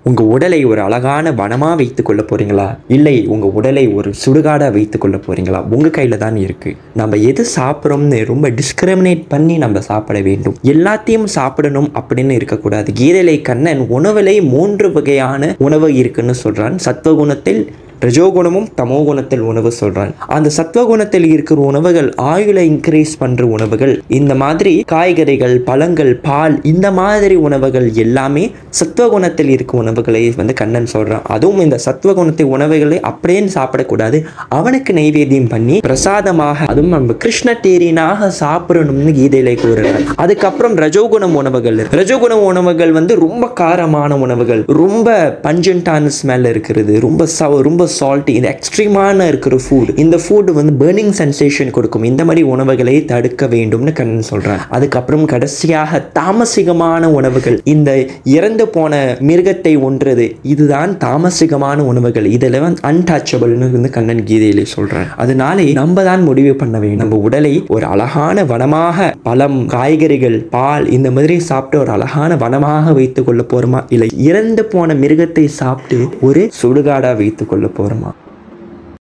உங்க உடலை ஒரு அழகான வனமா வைத்துக் கொள்ள போறீங்களா இல்லை உங்க உடலை ஒரு சுடுகாடா வைத்துக் கொள்ள போறீங்களா உங்க கையில தான் இருக்கு நம்ம எது சாப்பிட்றோம்னு ரொம்ப டிஸ்கிரிமினேட் பண்ணி நம்ம சாப்பிட வேண்டும் எல்லாத்தையும் சாப்பிடணும் அப்படின்னு இருக்கக்கூடாது கீதையிலே கண்ணன் உணவிலே மூன்று வகையான உணவு இருக்குன்னு சொல்றான் சத்வகுணத்தில் ரஜோகுணமும் தமோகுணத்தில் உணவு சொல்றான் அந்த சத்வகுணத்தில் இருக்கிற உணவுகள் ஆயுளை இன்க்ரீஸ் பண்ற உணவுகள் இந்த மாதிரி காய்கறிகள் பழங்கள் பால் இந்த மாதிரி உணவுகள் எல்லாமே சத்வகுணத்தில் இருக்க உணவுகளை வந்து கண்ணன் சொல்றான் அதுவும் இந்த சத்வகுணத்தை உணவுகளை அப்படியே சாப்பிடக்கூடாது அவனுக்கு நைவேத்தியம் பண்ணி பிரசாதமாக அதுவும் நம்ம கிருஷ்ணட்டேரியனாக சாப்பிடணும்னு கீதையிலே கூறுறார் அதுக்கப்புறம் ரஜோகுணம் உணவுகள் ரஜோகுணம் உணவுகள் வந்து ரொம்ப காரமான உணவுகள் ரொம்ப பஞ்சன்டான ஸ்மெல் இருக்கிறது ரொம்ப சவ ரொம்ப சால்ட்டி இந்த எக்ஸ்ட்ரீமான இருக்கிற ஃபுட் இந்த ஃபுட் வந்து பேர்னிங் சென்சேஷன் கொடுக்கும் இந்த மாதிரி உணவுகளை தடுக்க வேண்டும்னு கண்ணன் சொல்றான் அதுக்கப்புறம் கடைசியாக தாமசிகமான உணவுகள் இந்த இறந்து போன மிருகத்தை ஒன்றது இதுதான் தாமசிகமான உணவுகள் இதில் வந்து அன்டச்சபிள்னு வந்து கண்ணன் கீதையிலே சொல்றான் அதனாலே நம்ம தான் முடிவு பண்ண வேண்டும் நம்ம உடலை ஒரு அழகான வனமாக பழம் காய்கறிகள் பால் இந்த மாதிரி சாப்பிட்டு ஒரு அழகான வனமாக வைத்துக் கொள்ள போறோமா இல்லை இறந்து போன மிருகத்தை சாப்பிட்டு ஒரு சுடுகாடா வைத்துக் கொள்ள போறோமா